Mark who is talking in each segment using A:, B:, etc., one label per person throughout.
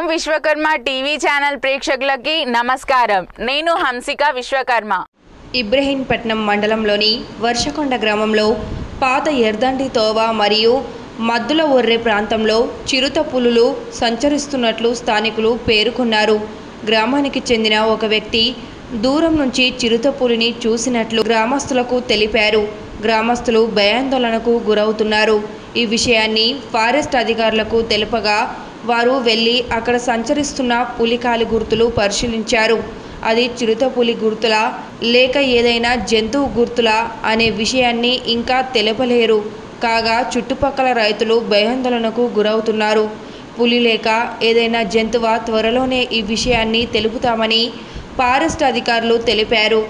A: Vishwakarma TV channel ప్రేక్షకులకి నమస్కారం నేను హంసిక విశ్వకర్మ
B: ఇబ్రహీంపట్నం మండలంలోని వర్షకొండ గ్రామంలో పాత ఎర్దండి తోవ మరియు మద్దుల ఒర్రె ప్రాంతంలో చిరుత పులులు సంచరిస్తున్నట్లు స్థానికులు పేర్కొన్నారు గ్రామానికి చెందిన ఒక వ్యక్తి దూరం నుంచి చిరుత పులిని చూసినట్లు గ్రామస్తులకు తెలిపారు గ్రామస్తులు భయాందోళనకు గురవుతున్నారు ఈ విషయాన్ని ఫారెస్ట్ అధికారులకు తెలుపగా వారు వెళ్ళి అక్కడ సంచరిస్తున్న పులికాలి గుర్తులు పరిశీలించారు అది చిరుత పులి గుర్తులా లేక ఏదైనా జంతువు గుర్తులా అనే విషయాన్ని ఇంకా తెలపలేరు కాగా చుట్టుపక్కల రైతులు భయాందోళనకు గురవుతున్నారు పులి లేక ఏదైనా జంతువా త్వరలోనే ఈ విషయాన్ని తెలుపుతామని ఫారెస్ట్ అధికారులు తెలిపారు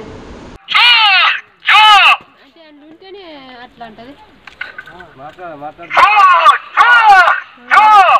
C: అంటే అందులో ఉంటేనే అట్లా ఉంటుంది
D: మాట్లాడ మాట్లాడ